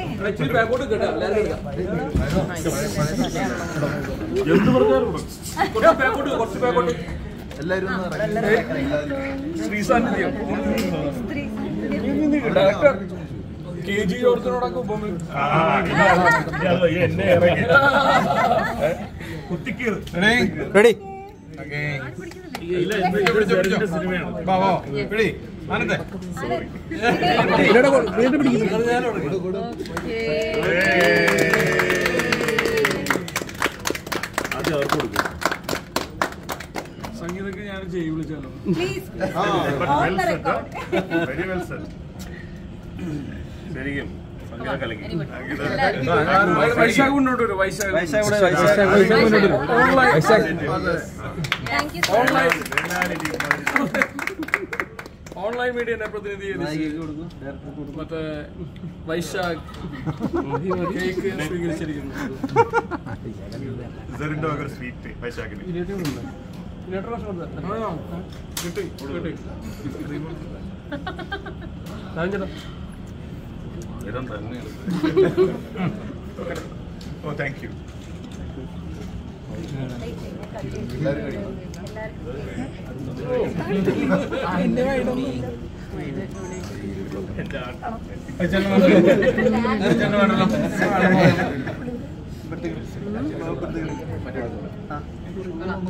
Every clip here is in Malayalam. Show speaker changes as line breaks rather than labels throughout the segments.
ഇച്ചിരി ബാക്കോട്ട് കേട്ടോ എല്ലാവരും എടുക്കാം
എന്ത് പറഞ്ഞാലും
കുറച്ച് ബാക്കോട്ട് കുറച്ച് ബാക്കോട്ട്
എല്ലാവരും ഒന്ന് ഇറങ്ങി.
ശ്രീ സാന്നിധ്യം ഡയറക്ടർ കെ ജി ജോർജിനോടൊക്കെ ഉപമ
എന്നെ ഇറങ്ങി കുത്തിക്കീറ്
റെഡി
ഇല്ല ഇത് ഇത് ജെറിന്റെ സിനിമയാണ്
റെഡി ആനന്ദേ
വീണ്ടും പിടിക്കുന്നു ഞാൻ തുടങ്ങി
ആദ്യം അവർക്ക് കൊടുക്കും
സംഗീതക്ക് ഞാൻ ചെയ്യും വിളിച്ചാലോ
please
But
on
well
the
said,
record
huh? Very well said. ശരിക്കും സംഗീത കലക്കി
വൈശാഖ് മുന്നോട്ട് വരും Vaishakh
thank you
online online മീഡിയനെ പ്രതിനിധീകരിച്ച് മറ്റേ വൈശാഖ് കേക്ക് സ്വീകരിച്ചിരിക്കുന്നു
സെറിന്റെ വക സ്വീറ്റ് വൈശാഖിന്
ആ, കിട്ടി കിട്ടി ഞാൻ ചേട്ടാ
ഇടം തന്നെയാണ് ഓ താങ്ക് യു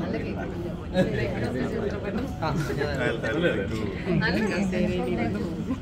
നല്ല